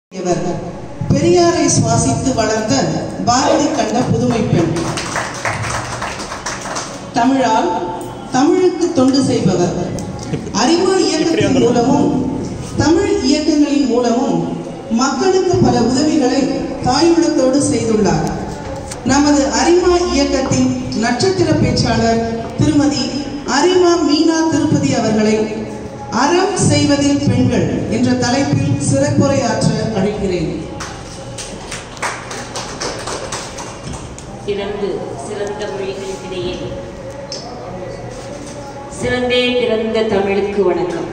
இவர் பெரியாரை சுவாசித்து வளர்ந்த பாரதி கண்ட புதுமை பெண் தமிழால் தமிழுக்கு தொண்டு செய்பவர் அறிவா இயக்கத்தின் மூலமும் தமிழ் இயக்கங்களின் மூலமும் மக்களுக்கு பல உதவிகளை தாயுள்ளத்தோடு செய்துள்ளார் நமது அரிமா இயக்கத்தின் நட்சத்திர பேச்சாளர் திருமதி அரிமா மீனா திருப்பதி அவர்களை அறம் செய்வதில் பெண்கள் என்ற தலைப்பில் சிறப்புரையாற்ற அழைக்கிறேன் இரண்டு சிறந்த மொழிகளுக்கிடையே சிறந்தே பிறந்த தமிழுக்கு வணக்கம்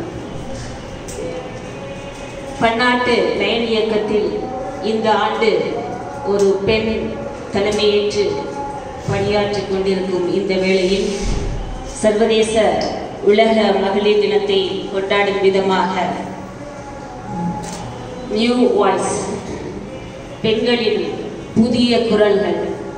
பன்னாட்டு லைன் இயக்கத்தில் இந்த ஆண்டு ஒரு பெண் தலைமையேற்று பணியாற்றிக் கொண்டிருக்கும் இந்த வேளையில் சர்வதேச உலக மகளிர் தினத்தை கொண்டாடும் விதமாக நியூ வாய்ஸ் பெண்களின் புதிய குரல்கள்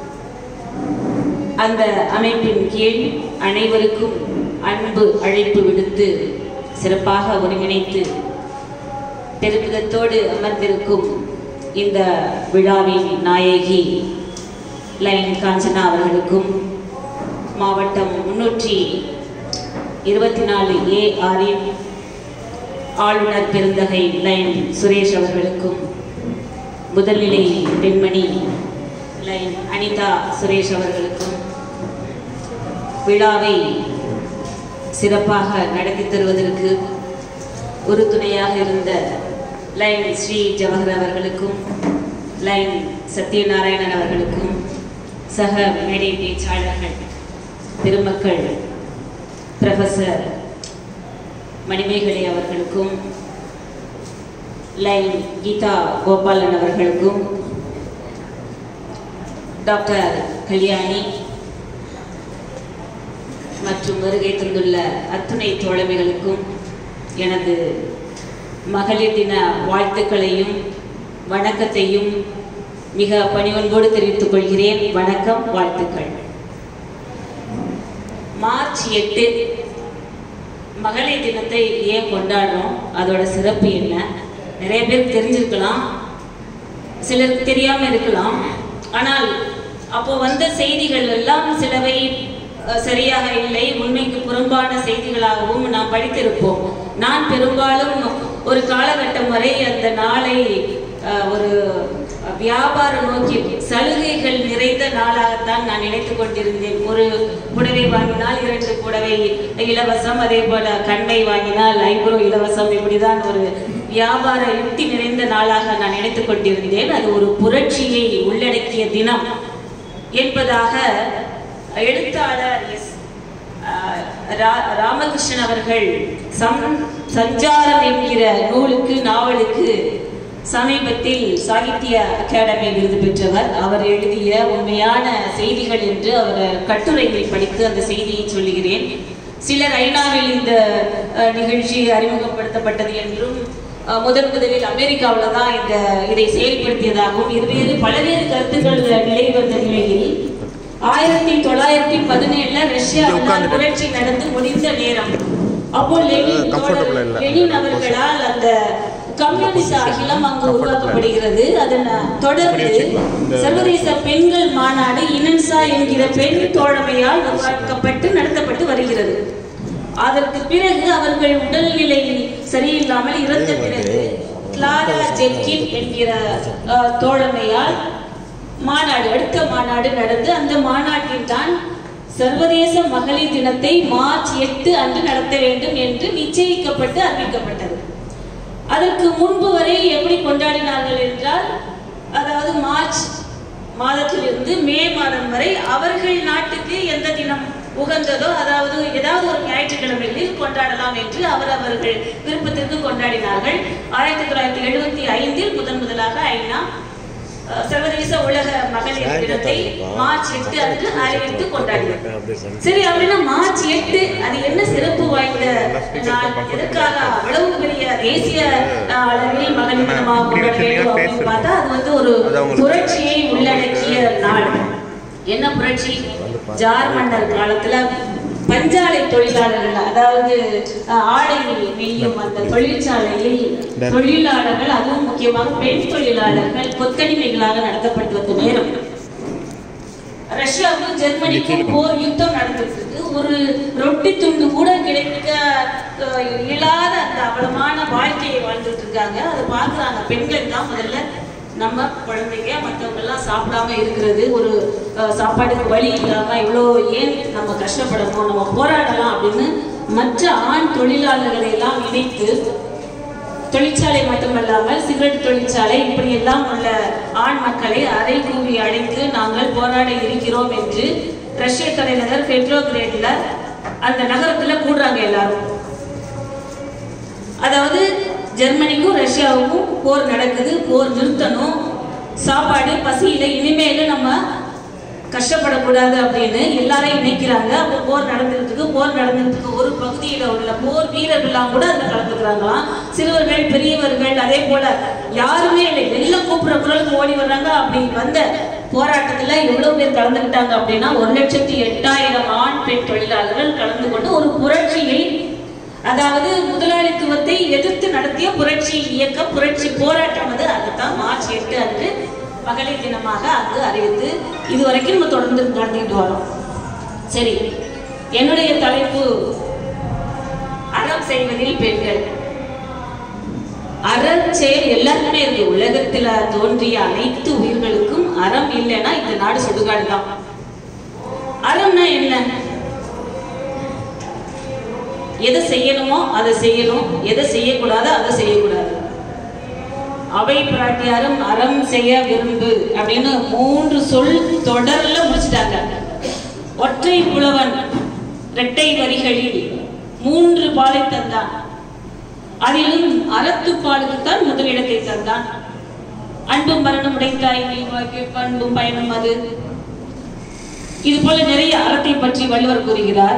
அந்த அமைப்பின் கீழ் அனைவருக்கும் அன்பு அழைப்பு விடுத்து சிறப்பாக ஒருங்கிணைத்து பெருமிதத்தோடு அமர்ந்திருக்கும் இந்த விழாவின் நாயகி லைன் காஞ்சனா அவர்களுக்கும் மாவட்டம் முன்னூற்றி இருபத்தி நாலு ஏ ஆரின் ஆளுநர் பெருந்தகை லைன் சுரேஷ் அவர்களுக்கும் முதல்நிலை பெண்மணி லைன் அனிதா சுரேஷ் அவர்களுக்கும் விழாவை சிறப்பாக நடத்தி தருவதற்கு உறுதுணையாக இருந்த லைன் ஸ்ரீ ஜவஹர் அவர்களுக்கும் லைன் சத்யநாராயணன் அவர்களுக்கும் சக மேடை பேச்சாளர்கள் பெருமக்கள் ப்ரொஃபசர் மணிமேகலை அவர்களுக்கும் லைன் கீதா கோபாலன் அவர்களுக்கும் டாக்டர் கல்யாணி மற்றும் வருகை தந்துள்ள அத்துணை தோழமைகளுக்கும் எனது மகளிர் தின வாழ்த்துக்களையும் வணக்கத்தையும் மிக பணிவன்போடு தெரிவித்துக் கொள்கிறேன் வணக்கம் வாழ்த்துக்கள் மார்ச் எட்டு மகளிர் தினத்தை ஏன் கொண்டாடுறோம் அதோட சிறப்பு என்ன நிறைய பேருக்கு தெரிஞ்சிருக்கலாம் சிலருக்கு தெரியாம இருக்கலாம் ஆனால் அப்போ வந்த செய்திகள் எல்லாம் சிலவை அஹ், சரியாக இல்லை உண்மைக்கு புறம்பான செய்திகளாகவும் நாம் படித்திருப்போம் நான் பெரும்பாலும் ஒரு காலகட்டம் வரை அந்த நாளை அஹ், ஒரு வியாபார நோக்கில் சலுகைகள் நிறைந்த நாளாகத்தான் நான் நினைத்துக் கொண்டிருந்தேன் ஒரு புடவை வாங்கினால் இரண்டு புடவை இலவசம் அதே போல கண்ணை வாங்கினால் ஐப்ரோ இலவசம் இப்படிதான் ஒரு வியாபார யுக்தி நிறைந்த நாளாக நான் நினைத்துக் கொண்டிருந்தேன் அது ஒரு புரட்சியை உள்ளடக்கிய தினம் என்பதாக எழுத்தாளர் எஸ் ஆஹ், ரா- ராமகிருஷ்ணன் அவர்கள் சம் சஞ்சாரம் என்கிற நூலுக்கு நாவலுக்கு சமீபத்தில் சாகித்ய அகாடமி விருது பெற்றவர் அவர் எழுதிய உண்மையான செய்திகள் என்று அவர் கட்டுரையில் படித்து அந்த செய்தியை சொல்லுகிறேன் சிலர் ஐநாவில் இந்த அஹ், நிகழ்ச்சி அறிமுகப்படுத்தப்பட்டது என்றும் அஹ், முதன் முதலில் அமெரிக்காவில் தான் இந்த இதை செயல்படுத்தியதாகவும் இருவேறு பல்வேறு கருத்துக்கள் நிலை வந்த நிலையில் ஆயிரத்தி தொள்ளாயிரத்தி பதினேழுல ரஷ்யாவில் புரட்சி நடந்து முடிந்த நேரம் அப்போ லெனின் comfortable தோழர் இல்ல. லெனின் அவர்களால் அந்த கம்யூனிச அகிலம் அங்கு உருவாக்கப்படுகிறது அதன் தொடர்ந்து சர்வதேச பெண்கள் மாநாடு இனன்சா என்கிற பெண் தோழமையால் உருவாக்கப்பட்டு நடத்தப்பட்டு வருகிறது அதற்கு பிறகு அவர்கள் உடல்நிலை சரியில்லாமல் இறந்த பிறகு கிளாரா ஜெட்கின் என்கிற அஹ், தோழமையால் மாநாடு அடுத்த மாநாடு நடந்து அந்த மாநாட்டில் தான் சர்வதேச மகளிர் தினத்தை மார்ச் எட்டு அன்று நடத்த வேண்டும் என்று நிச்சயிக்கப்பட்டு அறிவிக்கப்பட்டது அதற்கு முன்பு வரை எப்படி கொண்டாடினார்கள் என்றால் அதாவது மார்ச் மாதத்திலிருந்து மே மாதம் வரை அவர்கள் நாட்டுக்கு எந்த தினம் உகந்ததோ அதாவது ஏதாவது ஒரு ஞாயிற்றுக்கிழமைகளில் கொண்டாடலாம் என்று அவர் அவர்கள் விருப்பத்திற்கு கொண்டாடினார்கள் ஆயிரத்தி தொள்ளாயிரத்தி எழுபத்தி ஐந்தில் முதன் முதலாக ஐநா அஹ், சர்வதேச உலக மகளிர் தினத்தை மார்ச் எட்டு அன்று அறிவித்து கொண்டாடினார் சரி அப்படின்னா மார்ச் எட்டு அது என்ன சிறப்பு வாய்ந்த நாள் எதற்காக அவ்வளவு பெரிய தேசிய அஹ், அளவில் மகளிர் தினமாக கொண்டாட வேண்டும் அப்படின்னு பார்த்தா அது வந்து ஒரு புரட்சியை உள்ளடக்கிய நாள் என்ன புரட்சி ஜார் மன்னர் காலத்துல பஞ்சாலை தொழிலாளர்கள் அதாவது அஹ், ஆடை நெய்யும் அந்த தொழிற்சாலையில் தொழிலாளர்கள் அதுவும் முக்கியமாக பெண் தொழிலாளர்கள் கொத்தடிமைகளாக நடத்தப்பட்டு வந்த நேரம் ரஷ்யாவுக்கும் ஜெர்மனிக்கும் போர் யுத்தம் நடந்துட்டு இருக்கு ஒரு ரொட்டி துண்டு கூட கிடைக்க அஹ், இயலாத அந்த அவலமான வாழ்க்கையை வாழ்ந்துட்டு இருக்காங்க அதை பார்க்குறாங்க பெண்கள் தான் முதல்ல நம்ம குழந்தைங்க மற்றவங்க எல்லாம் சாப்பிடாம இருக்கிறது ஒரு அஹ், சாப்பாட்டுக்கு வழி இல்லாம இவ்வளோ ஏன் நம்ம கஷ்டப்படணும் நம்ம போராடலாம் அப்படின்னு மற்ற ஆண் தொழிலாளர்களை எல்லாம் இணைத்து தொழிற்சாலை மட்டுமல்லாமல் சிகரெட் தொழிற்சாலை இப்படி எல்லாம் உள்ள ஆண் மக்களை அரை கூவி அழைத்து நாங்கள் போராட இருக்கிறோம் என்று ரஷ்ய தலைநகர் பெட்ரோகிரேட்ல அந்த நகரத்துல கூடுறாங்க எல்லாரும் அதாவது ஜெர்மனிக்கும் ரஷ்யாவுக்கும் போர் நடக்குது போர் நிறுத்தணும் சாப்பாடு பசியில இனிமேல நம்ம கஷ்டப்படக்கூடாது அப்படின்னு எல்லாரையும் இணைக்கிறாங்க அப்போ போர் நடந்துட்டு இருக்கு போர் நடந்துட்டு இருக்கு ஒரு பகுதியில உள்ள போர் வீரர்கள்லாம் கூட அதுல கலந்துக்கிறாங்களாம் சிறுவர்கள் பெரியவர்கள் அதே போல யாருமே இல்லை எல்லாம் கூப்பிடுற குரலுக்கு ஓடி வர்றாங்க அப்படி வந்த போராட்டத்துல எவ்வளவு பேர் கலந்துக்கிட்டாங்க அப்படின்னா ஒரு லட்சத்தி எட்டாயிரம் ஆண் பெண் தொழிலாளர்கள் கலந்து கொண்டு ஒரு புரட்சியை அதாவது முதலாளித்துவத்தை எதிர்த்து நடத்திய புரட்சி இயக்கம் புரட்சி போராட்டம் அது அதுதான் மார்ச் எட்டு அன்று மகளிர் தினமாக அங்கு அறிவித்து இதுவரைக்கும் நம்ம தொடர்ந்து நடத்திட்டு வரோம் சரி என்னுடைய தலைப்பு அறம் செய்வதில் பெண்கள் அறம் செயல் எல்லாருக்குமே இருக்கு உலகத்துல தோன்றிய அனைத்து உயிர்களுக்கும் அறம் இல்லைன்னா இந்த நாடு சுடுகாடு தான் அறம்னா என்ன எதை செய்யணுமோ அதை செய்யணும் எதை செய்யக்கூடாதோ அதை செய்யக்கூடாது அவை பிராட்டியாரும் அறம் செய்ய விரும்பு அப்படின்னு மூன்று சொல் தொடர்ல முடிச்சிட்டாங்க ஒற்றை புலவன் இரட்டை வரிகளில் மூன்று பாலை தந்தான் அதிலும் அறத்துப்பாலுக்குத்தான் முதலிடத்தை தந்தான் அன்பும் மரணம் உடைத்தாய் நீ வாக்கி பண்பும் பயனும் அது இது போல நிறைய அறத்தை பற்றி வள்ளுவர் கூறுகிறார்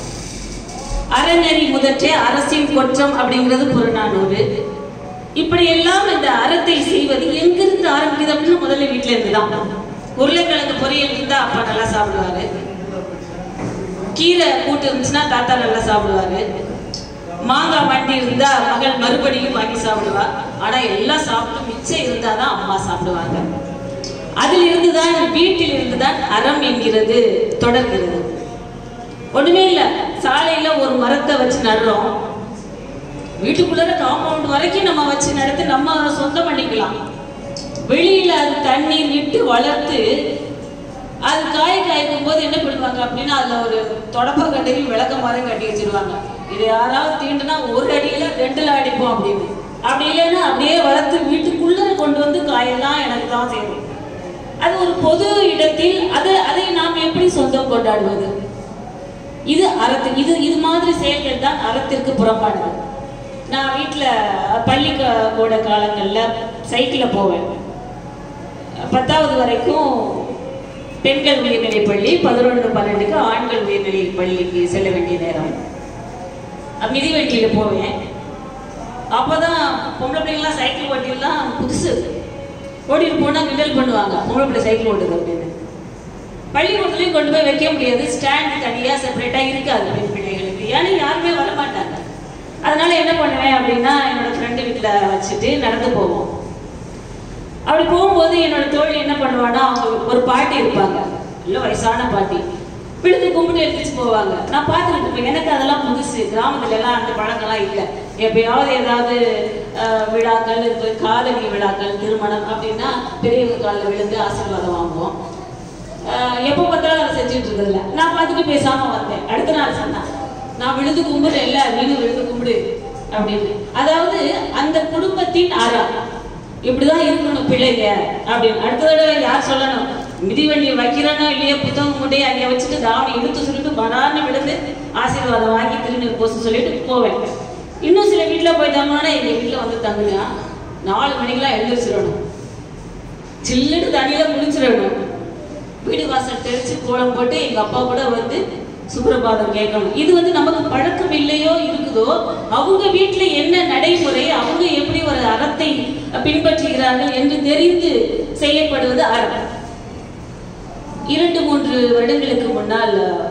அறநெறி முதற்றே அரசின் குற்றம் அப்படிங்கிறது புறநானூறு இப்படி எல்லாம் இந்த அறத்தை செய்வது எங்கிருந்து ஆரம்பிக்குது அப்படின்னு முதல்ல வீட்டுல இருந்து தான் உருளைக்கிழங்கு பொரியல் இருந்தா அப்பா நல்லா சாப்பிடுவாரு கீரை கூட்டு இருந்துச்சுன்னா தாத்தா நல்லா சாப்பிடுவாரு மாங்காய் மண்டி இருந்தா மகள் மறுபடியும் வாங்கி சாப்பிடுவா ஆனா எல்லாம் சாப்பிட்டு மிச்சம் இருந்தாதான் அம்மா சாப்பிடுவாங்க அதில் இருந்துதான் வீட்டில் இருந்துதான் அறம் என்கிறது தொடர்கிறது ஒண்ணுமே இல்ல சாலையில ஒரு மரத்தை வச்சு நடுறோம் வீட்டுக்குள்ள காம்பவுண்ட் வரைக்கும் நம்ம வச்சு நடத்தி நம்ம சொந்தம் பண்ணிக்கலாம் வெளியில அது தண்ணீர் விட்டு வளர்த்து அது காய காய்க்கும் போது என்ன பண்ணுவாங்க அப்படின்னா அதுல ஒரு தொடப்ப கட்டையும் விளக்க மாதிரி கட்டி வச்சிருவாங்க இது யாராவது தீண்டுனா ஒரு அடியில ரெண்டுல அடிப்போம் அப்படின்னு அப்படி இல்லைன்னா அப்படியே வளர்த்து வீட்டுக்குள்ள கொண்டு வந்து காயெல்லாம் எனக்கு தான் செய்யும் அது ஒரு பொது இடத்தில் அது அதை நாம் எப்படி சொந்தம் கொண்டாடுவது இது அறத்து இது இது மாதிரி செயல்கள் தான் அறத்திற்கு புறம்பானது நான் வீட்டில் பள்ளி க- கூட காலங்களில் சைக்கிளில் போவேன் பத்தாவது வரைக்கும் பெண்கள் உயர்நிலை பள்ளி பதினொன்று பன்னெண்டுக்கு ஆண்கள் உயர்நிலை பள்ளிக்கு செல்ல வேண்டிய நேரம் அஹ் மிதிவண்டியில் போவேன் அப்போதான் பொம்பளை பிள்ளைங்களாம் சைக்கிள் ஓட்டிலாம் புதுசு ஓட்டிட்டு போனால் கிண்டல் பண்ணுவாங்க பொம்பளை பிள்ளை சைக்கிள் ஓட்டுது அப்படின்னு பள்ளிக்கூடத்துலையும் கொண்டு போய் வைக்க முடியாது ஸ்டாண்ட் தனியாக செப்பரேட்டாக இருக்காது பெண் பிள்ளைகளுக்கு ஏன்னா யாருமே வர மாட்டாங்க அதனால என்ன பண்ணுவேன் அப்படின்னா என்னோட ஃப்ரெண்டு வீட்டில் வச்சுட்டு நடந்து போவோம் அப்படி போகும்போது என்னோட தோழி என்ன பண்ணுவான்னா அவங்க ஒரு பாட்டி இருப்பாங்க இல்லை வயசான பாட்டி விழுந்து கும்பிட்டு எடுத்துச்சு போவாங்க நான் பார்த்துக்கிட்டு இருப்பேன் எனக்கு அதெல்லாம் புதுசு கிராமத்துல எல்லாம் அந்த பழக்கம்லாம் இல்லை எப்பயாவது ஏதாவது அஹ், விழாக்கள் இருக்கு காதணி விழாக்கள் திருமணம் அப்படின்னா பெரியவங்க காலில் விழுந்து ஆசீர்வாதம் வாங்குவோம் ஆஹ் எப்போ பார்த்தாலும் அதை செஞ்சுட்டு இருக்கிறதில்ல நான் பார்த்துட்டு பேசாம வந்தேன் அடுத்த நாள் சொன்னேன் நான் விழுந்து கும்பிடு இல்ல நீனும் விழுந்து கும்பிடு அப்படின்னு அதாவது அந்த குடும்பத்தின் அறம் இப்படிதான் இருக்கணும் பிள்ளைங்க அப்படின்னு அடுத்த தடவை யார் சொல்லணும் மிதிவண்டி வைக்கிறனோ இல்லையோ புத்தகம் முட்டையை அங்கே வச்சுட்டு தாவணி இழுத்து சொல்லிட்டு பரான்னு விழுந்து ஆசீர்வாதம் வாங்கி திருநீர் போசு சொல்லிட்டு போவேன் இன்னும் சில வீட்டில் போய் தங்கினா எங்க வீட்டில் வந்து தங்குங்க நாலு மணிக்கெல்லாம் எழுந்திரிச்சிடணும் சில்லுன்னு தண்ணியில குளிச்சிடணும் வீடு வாசல் தெளிச்சு கோலம் போட்டு எங்க அப்பா கூட வந்து சுப்பிரபாதம் கேட்கணும் இது வந்து நமக்கு பழக்கம் இல்லையோ இருக்குதோ அவங்க வீட்டுல என்ன நடைமுறை அவங்க எப்படி ஒரு அறத்தை பின்பற்றுகிறார்கள் என்று தெரிந்து செய்யப்படுவது அறம் இரண்டு மூன்று வருடங்களுக்கு முன்னால்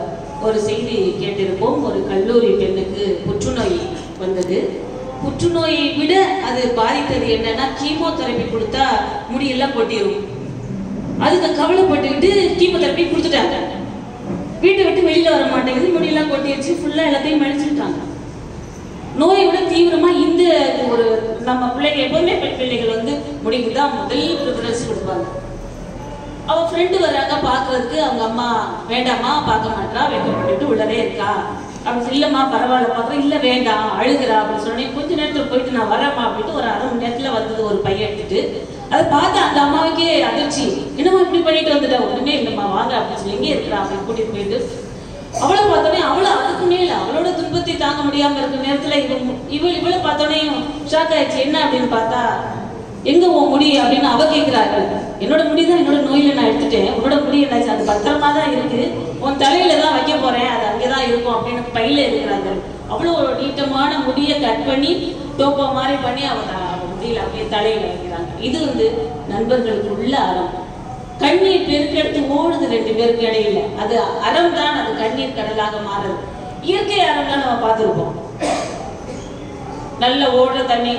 ஒரு செய்தி கேட்டிருப்போம் ஒரு கல்லூரி பெண்ணுக்கு புற்றுநோய் வந்தது புற்றுநோயை விட அது பாதித்தது என்னன்னா கீமோதெரபி கொடுத்தா முடியெல்லாம் கொட்டிரும் அதுக்கு கவலைப்பட்டுக்கிட்டு கீமோதெரபி கொடுத்துட்டாங்க வீட்டை விட்டு வெளியில வர மாட்டேங்குது முடியெல்லாம் கொட்டிடுச்சு ஃபுல்லா எல்லாத்தையும் மடிச்சுட்டாங்க நோயை விட தீவிரமா இந்த ஒரு நம்ம பிள்ளைங்க எப்பவுமே பெண் பிள்ளைகள் வந்து முடிக்கு தான் முதல் ப்ரிஃபரன்ஸ் கொடுப்பாங்க அவ ஃப்ரெண்டு வராங்க பார்க்கறதுக்கு அவங்க அம்மா வேண்டாம்மா பார்க்க மாட்டா வெக்கப்பட்டுட்டு உள்ளதே இருக்கா அப்படி இல்லம்மா பரவாயில்ல பார்க்குறேன் இல்லை வேண்டாம் அழுகிறா அப்படின்னு சொன்னேன் கொஞ்ச நேரத்தில் போயிட்டு நான் வரேம்மா அப்படின்ட்டு ஒரு அரை மணி நேரத்தில் வந்தது ஒரு பையன் எடுத்துட்டு அதை பார்த்து அந்த அம்மாவுக்கே அதிர்ச்சி என்னம்மா இப்படி பண்ணிட்டு வந்துட்டா ஒண்ணுமே இல்லைம்மா வாங்க அப்படின்னு சொல்லி எங்கே இருக்கிறா அப்படின்னு கூட்டிட்டு போயிட்டு அவளை பார்த்தோன்னே அவளை அதுக்கு மேல அவளோட துன்பத்தை தாங்க முடியாம இருக்க நேரத்துல இவன் இவள் இவளை பார்த்தோன்னே ஷாக் ஆயிடுச்சு என்ன அப்படின்னு பார்த்தா எங்க உன் முடி அப்படின்னு அவ கேட்கிறாரு என்னோட முடி தான் என்னோட நோயில நான் எடுத்துட்டேன் உன்னோட முடி என்னாச்சு அது பத்திரமா தான் இருக்கு உன் தலையில தான் வைக்க போறேன் அது அங்கேதான் இருக்கும் அப்படின்னு பையில இருக்கிறாங்க அவ்வளோ ஒரு நீட்டமான முடியை கட் பண்ணி டோப்பா மாதிரி பண்ணி அவ த- அவ முடியல அப்படியே தலையில வைக்கிறாங்க இது வந்து நண்பர்களுக்குள்ள அறம் கண்ணீர் பெருக்கெடுத்து ஓடுது ரெண்டு பேருக்கு இடையில அது அறம் தான் அது கண்ணீர் கடலாக மாறுது இயற்கை அறம் தான் நம்ம பார்த்துருப்போம் நல்ல ஓடுற தண்ணி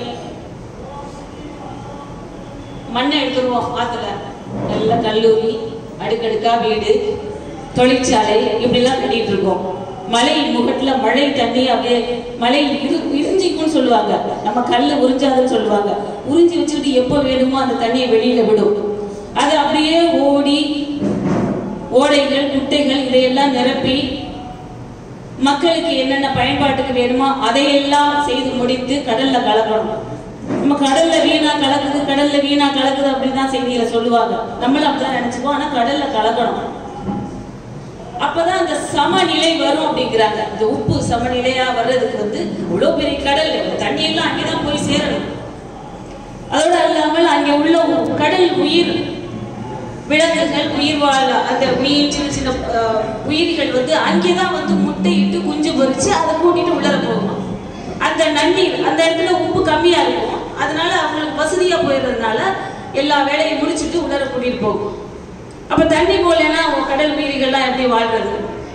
மண்ணை எடுத்துருவோம் ஆத்துல நல்ல கல்லூரி அடுக்கடுக்கா வீடு தொழிற்சாலை இப்படிலாம் கட்டிட்டு இருக்கோம் மலை முகட்டுல மழை தண்ணி அப்படியே மலை இரு இரிஞ்சிக்கும்னு சொல்லுவாங்க நம்ம கல்லு உறிஞ்சாதுன்னு சொல்லுவாங்க உறிஞ்சி வச்சுக்கிட்டு எப்போ வேணுமோ அந்த தண்ணியை வெளியில விடும் அது அப்படியே ஓடி ஓடைகள் குட்டைகள் இதையெல்லாம் நிரப்பி மக்களுக்கு என்னென்ன பயன்பாட்டுக்கு வேணுமோ அதையெல்லாம் செய்து முடித்து கடல்ல கலக்கணும் நம்ம கடல்ல வீணா கலக்குது கடல்ல வீணா கலக்குது அப்படின்னு தான் செய்தியில சொல்லுவாங்க நம்மளும் அப்படிதான் நினைச்சுப்போம் ஆனா கடல்ல கலக்கணும் அப்பதான் அந்த சமநிலை வரும் அப்படிங்கிறாங்க இந்த உப்பு சமநிலையா வர்றதுக்கு வந்து இவ்வளவு பெரிய கடல் தண்ணி எல்லாம் அங்கேதான் போய் சேரணும் அதோட இல்லாமல் அங்கே உள்ள உ- கடல் உயிர் விலங்குகள் உயிர் வாழ அந்த மீன் சின்ன சின்ன அஹ், உயிரிகள் வந்து அங்கேதான் வந்து முட்டையிட்டு குஞ்சு பொரிச்சு அதை கூட்டிட்டு உள்ளர போகும் அந்த நன்னீர் அந்த இடத்துல உப்பு கம்மியா இருக்கும் அதனால அவங்களுக்கு வசதியா போயிடுறதுனால எல்லா வேலையும் முடிச்சிட்டு உள்ளர கூட்டிட்டு போகும் அப்ப தண்ணி போலன்னா கடல் உயிரிகள்லாம் எப்படி வாழ்றது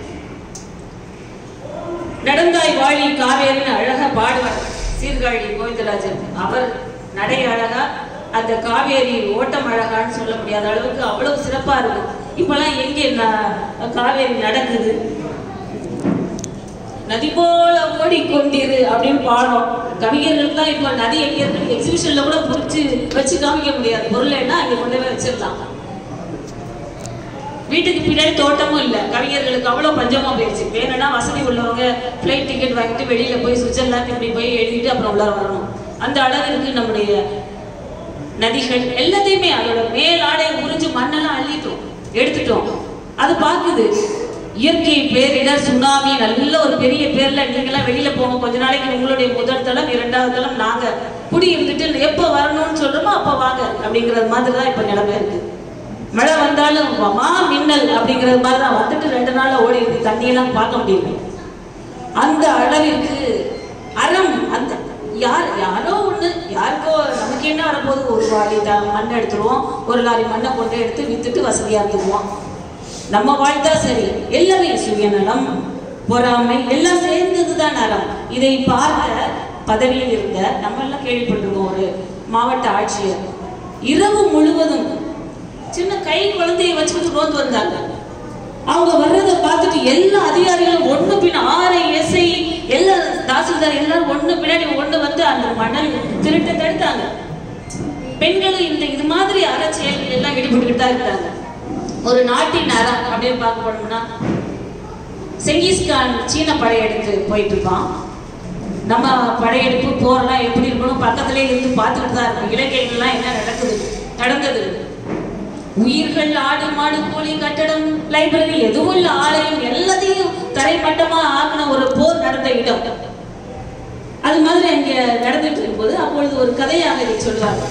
நடந்தாய் வாழி காவேரின்னு அழகா பாடுவார் சீர்காழி கோவிந்தராஜன் அவர் நடை அழகா அந்த காவேரி ஓட்டம் அழகான்னு சொல்ல முடியாத அளவுக்கு அவ்வளவு சிறப்பா இருக்கு இப்பெல்லாம் எங்க ந- காவேரி நடக்குது நதி போல ஓடிக்கொண்டிரு அப்படின்னு பாடுறோம் கவிஞர்களுக்குலாம் இப்போ நதி எங்க இருக்கு எக்ஸிபிஷன்ல கூட புடிச்சு வச்சு காமிக்க முடியாது பொருளைன்னா அங்க கொண்டு போய் வச்சிடலாம் வீட்டுக்கு பின்னாடி தோட்டமும் இல்லை கவிஞர்களுக்கு அவ்வளோ பஞ்சமா போயிடுச்சு வேணும்னா வசதி உள்ளவங்க ஃப்ளைட் டிக்கெட் வாங்கிட்டு வெளியில போய் சுவிட்சர்லாந்து இப்படி போய் எழுதிட்டு அப்புறம் உள்ள வரணும் அந்த அளவிற்கு நம்முடைய நதிகள் எல்லாத்தையுமே அதோட மேல் ஆடையை உறிஞ்சு மண்ணெல்லாம் அள்ளிட்டோம் எடுத்துட்டோம் அது பார்க்குது இயற்கை பேரிடர் சுனாமி நல்ல ஒரு பெரிய பேர்ல நீங்களாம் வெளியில போங்க கொஞ்ச நாளைக்கு உங்களுடைய முதல் தளம் இரண்டாவது தளம் நாங்க குடி இருந்துட்டு எப்போ வரணும்னு சொல்றோமோ அப்போ வாங்க அப்படிங்கிறது மாதிரி தான் இப்போ நிலைமை இருக்கு மழை வந்தாலும் மா மின்னல் அப்படிங்கிறது மாதிரி தான் வந்துட்டு ரெண்டு நாள்ல ஓடி இருக்கு தண்ணியெல்லாம் பார்க்க முடியல அந்த அளவிற்கு அறம் அந்த யார் யாரோ ஒண்ணு யாருக்கோ நமக்கு என்ன வரப்போகுது ஒரு வாளி த மண் எடுத்துருவோம் ஒரு லாரி மண்ணை கொண்டு எடுத்து வித்துட்டு வசதியா இருந்துக்குவோம் நம்ம வாழ்த்தா சரி எல்லாமே சுயநலம் பொறாமை எல்லாம் சேர்ந்தது தான் அறம் இதை பார்த்த பதவியில் இருந்த நம்ம எல்லாம் கேள்விப்பட்டிருக்கோம் ஒரு மாவட்ட ஆட்சியர் இரவு முழுவதும் சின்ன கை குழந்தையை வச்சுக்கிட்டு ரோந்து வந்தாங்க அவங்க வர்றதை பார்த்துட்டு எல்லா அதிகாரிகளும் ஒண்ணு பின்ன ஆர்ஐ எஸ்ஐ எல்லா தாசில்தார் எல்லாரும் ஒண்ணு பின்னாடி ஒண்ணு வந்து அந்த மணல் திருட்ட தடுத்தாங்க பெண்களும் இந்த இது மாதிரி அறச்செயல்கள் எல்லாம் ஈடுபட்டுக்கிட்டு தான் இருக்காங்க ஒரு நாட்டின் அறம் அப்படின்னு பார்க்க போனோம்னா செங்கிஸ்கான் சீன படையெடுத்து போயிட்டு இருப்பான் நம்ம படையெடுப்பு போரெல்லாம் எப்படி இருக்கணும் பக்கத்திலே இருந்து பார்த்துக்கிட்டு தான் இருக்கும் இலங்கைகள்லாம் என்ன நடக்குது நடந்தது உயிர்கள் ஆடு மாடு கோழி கட்டடம் லைப்ரரி எதுவும் இல்ல ஆலயம் எல்லாத்தையும் தரைமட்டமா ஆக்கின ஒரு போர் நடந்த இடம் அது மாதிரி அங்க நடந்துட்டு இருக்கும்போது அப்பொழுது ஒரு கதையாக இதை சொல்லுவாங்க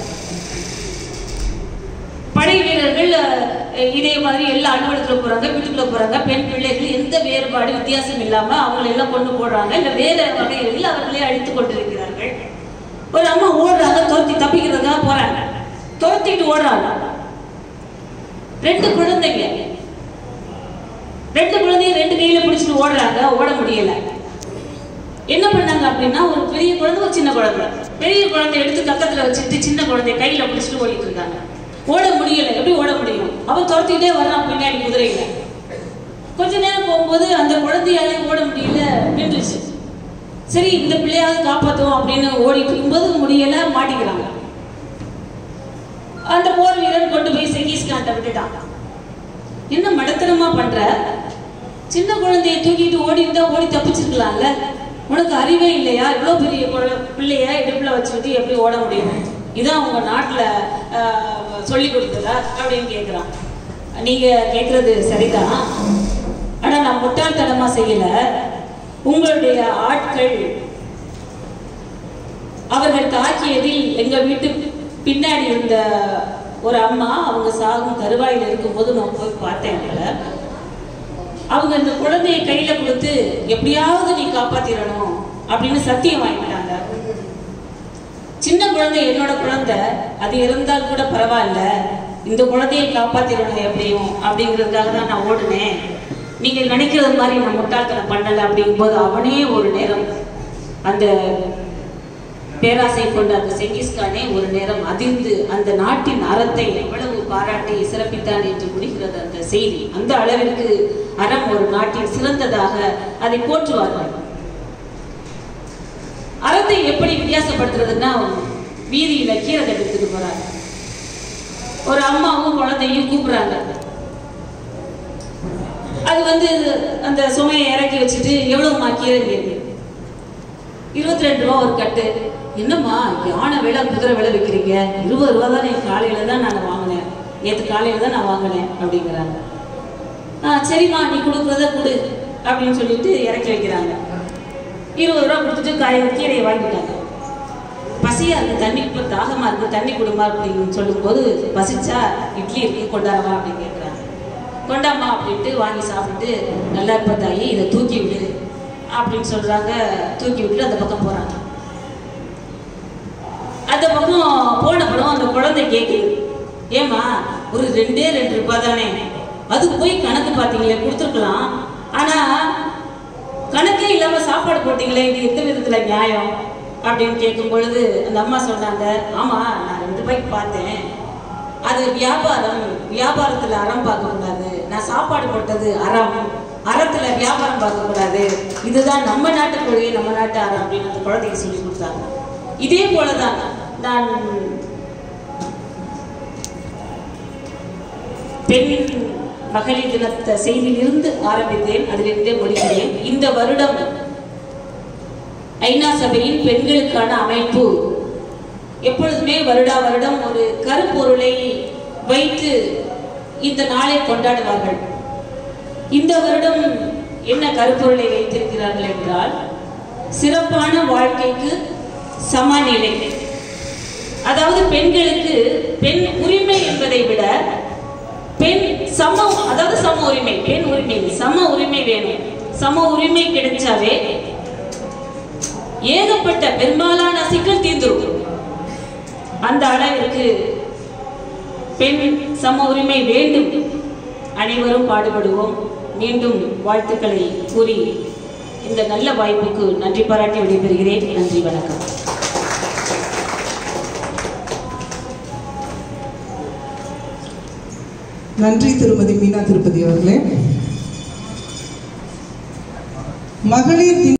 படை வீரர்கள் அஹ், இதே மாதிரி எல்லா அலுவலகத்துல போறாங்க வீட்டுக்குள்ள போறாங்க பெண் பிள்ளைகள் எந்த வேறுபாடு வித்தியாசம் இல்லாம அவங்களை எல்லாம் கொண்டு போடுறாங்க இல்ல வேற வகைகளில் அவர்களே அழித்துக் கொண்டிருக்கிறார்கள் ஒரு அம்மா ஓடுறாங்க துரத்தி தப்பிக்கிறதுக்காக போறாங்க துரத்திட்டு ஓடுறாங்க ரெண்டு குழந்தைங்க ரெண்டு குழந்தையும் ரெண்டு கையில பிடிச்சிட்டு ஓடுறாங்க ஓட முடியல என்ன பண்ணாங்க அப்படின்னா ஒரு பெரிய குழந்தை ஒரு சின்ன குழந்தை பெரிய குழந்தை எடுத்து கக்கத்துல வச்சுட்டு சின்ன குழந்தைய கையில பிடிச்சிட்டு ஓடிட்டு இருக்காங்க ஓட முடியல எப்படி ஓட முடியும் அவன் துரத்திக்கிட்டே வர்றான் பின்னாடி குதிரையில கொஞ்ச நேரம் போகும்போது அந்த குழந்தையாலே ஓட முடியல நின்றுச்சு சரி இந்த பிள்ளையாவது காப்பாத்துவோம் அப்படின்னு ஓடிட்டு இருக்கும்போது முடியல மாட்டிக்கிறாங்க அந்த போர் வீரன் கொண்டு போய் செங்கீஸ் காட்ட விட்டுட்டான் என்ன மடத்தனமா பண்ற சின்ன குழந்தைய தூக்கிட்டு ஓடி இருந்தா ஓடி தப்பிச்சிருக்கலாம்ல உனக்கு அறிவே இல்லையா இவ்வளவு பெரிய குழ- பிள்ளைய இடுப்புல வச்சுக்கிட்டு எப்படி ஓட முடியும் இதான் உங்க நாட்டுல ஆஹ், சொல்லி கொடுத்ததா அப்படின்னு கேக்குறான் நீங்க கேக்குறது சரிதான் ஆனா நான் முட்டாள்தனமா செய்யல உங்களுடைய ஆட்கள் அவர்கள் தாக்கியதில் எங்க வீட்டு பின்னாடி இருந்த ஒரு அம்மா அவங்க சாகும் தருவாயில் இருக்கும்போது நான் போய் பார்த்தேன் அவங்கள அவங்க இந்த குழந்தையை கையில கொடுத்து எப்படியாவது நீ காப்பாத்திரணும் அப்படின்னு சத்தியம் வாங்கிட்டாங்க சின்ன குழந்தை என்னோட குழந்தை அது இருந்தால் கூட பரவாயில்ல இந்த குழந்தையை காப்பாத்திரணும் எப்படியும் அப்படிங்கிறதுக்காக தான் நான் ஓடுனேன் நீங்க நினைக்கிறது மாதிரி நான் முட்டாள்தனம் பண்ணல அப்படிங்கும்போது அவனே ஒரு நேரம் அந்த பேராசை கொண்ட அந்த செங்கிஸ்கானே ஒரு நேரம் அதிர்ந்து அந்த நாட்டின் அறத்தை எவ்வளவு பாராட்டி சிறப்பித்தான் என்று முடிகிறது அந்த செய்தி அந்த அளவிற்கு அறம் ஒரு நாட்டில் சிறந்ததாக அதை போற்றுவார்கள் அறத்தை எப்படி வித்தியாசப்படுத்துறதுன்னா வீதியில கீரை கட்டுத்துட்டு போறாங்க ஒரு அம்மாவும் குழந்தையும் கூப்பிடுறாங்க அது வந்து அந்த சுமையை இறக்கி வச்சுட்டு எவ்வளவுமா கீரை கேட்குது இருபத்தி ரெண்டு ரூபா ஒரு கட்டு என்னம்மா யானை விலை குதிரை விலை விற்கிறீங்க இருபது ரூபா தான் என் காலையில தான் நான் வாங்கினேன் நேற்று காலையில தான் நான் வாங்கினேன் அப்படிங்கிறாங்க ஆ சரிம்மா நீ கொடுக்குறத கொடு அப்படின்னு சொல்லிட்டு இறக்கி வைக்கிறாங்க இருபது ரூபா கொடுத்துட்டு காய் கீரையை வாங்கிட்டாங்க பசியா இருக்கு தண்ணி இப்போ தாகமா இருக்கு தண்ணி கொடுமா அப்படின்னு சொல்லும்போது பசிச்சா இட்லி இருக்கு கொண்டாடவா அப்படின்னு கேட்குறாங்க கொண்டாம்மா அப்படின்ட்டு வாங்கி சாப்பிட்டு நல்லா இருப்ப தாயி இதை தூக்கி விடு அப்படின்னு சொல்றாங்க தூக்கி விட்டு அந்த பக்கம் போறாங்க அந்த பக்கம் போன படம் அந்த குழந்தை கேட்குது ஏமா ஒரு ரெண்டே ரெண்டு ரூபாய் தானே அதுக்கு போய் கணக்கு பார்த்தீங்களே கொடுத்துருக்கலாம் ஆனா கணக்கே இல்லாம சாப்பாடு போட்டீங்களே இது எந்த விதத்துல நியாயம் அப்படின்னு கேட்கும் பொழுது அந்த அம்மா சொன்னாங்க ஆமா நான் ரெண்டு ரூபாய்க்கு பார்த்தேன் அது வியாபாரம் வியாபாரத்துல அறம் பார்க்க கூடாது நான் சாப்பாடு போட்டது அறம் அறத்துல வியாபாரம் பார்க்க கூடாது இதுதான் நம்ம நாட்டு கொள்கை நம்ம நாட்டு அறம் அப்படின்னு அந்த குழந்தைக்கு சொல்லி கொடுத்தாங்க இதே போலதான் நான் பெண் மகளிர் தினத்த செய்தியிலிருந்து ஆரம்பித்தேன் அதிலிருந்தே முடிக்கிறேன் இந்த வருடம் ஐநா சபையின் பெண்களுக்கான அமைப்பு எப்பொழுதுமே வருடா வருடம் ஒரு கருப்பொருளை வைத்து இந்த நாளை கொண்டாடுவார்கள் இந்த வருடம் என்ன கருப்பொருளை வைத்திருக்கிறார்கள் என்றால் சிறப்பான வாழ்க்கைக்கு சமநிலை அதாவது பெண்களுக்கு பெண் உரிமை என்பதை விட பெண் சம அதாவது சம உரிமை பெண் உரிமை இல்லை, சம உரிமை வேணும் சம உரிமை கிடைச்சாவே ஏகப்பட்ட பெரும்பாலான சிக்கல் தீர்ந்துரும் அந்த அளவிற்கு பெண் சம உரிமை வேண்டும் அனைவரும் பாடுபடுவோம் மீண்டும் வாழ்த்துக்களை கூறி இந்த நல்ல வாய்ப்புக்கு நன்றி பாராட்டி விடைபெறுகிறேன் நன்றி வணக்கம் நன்றி திருமதி மீனா திருப்பதி அவர்களே மகளிர் தின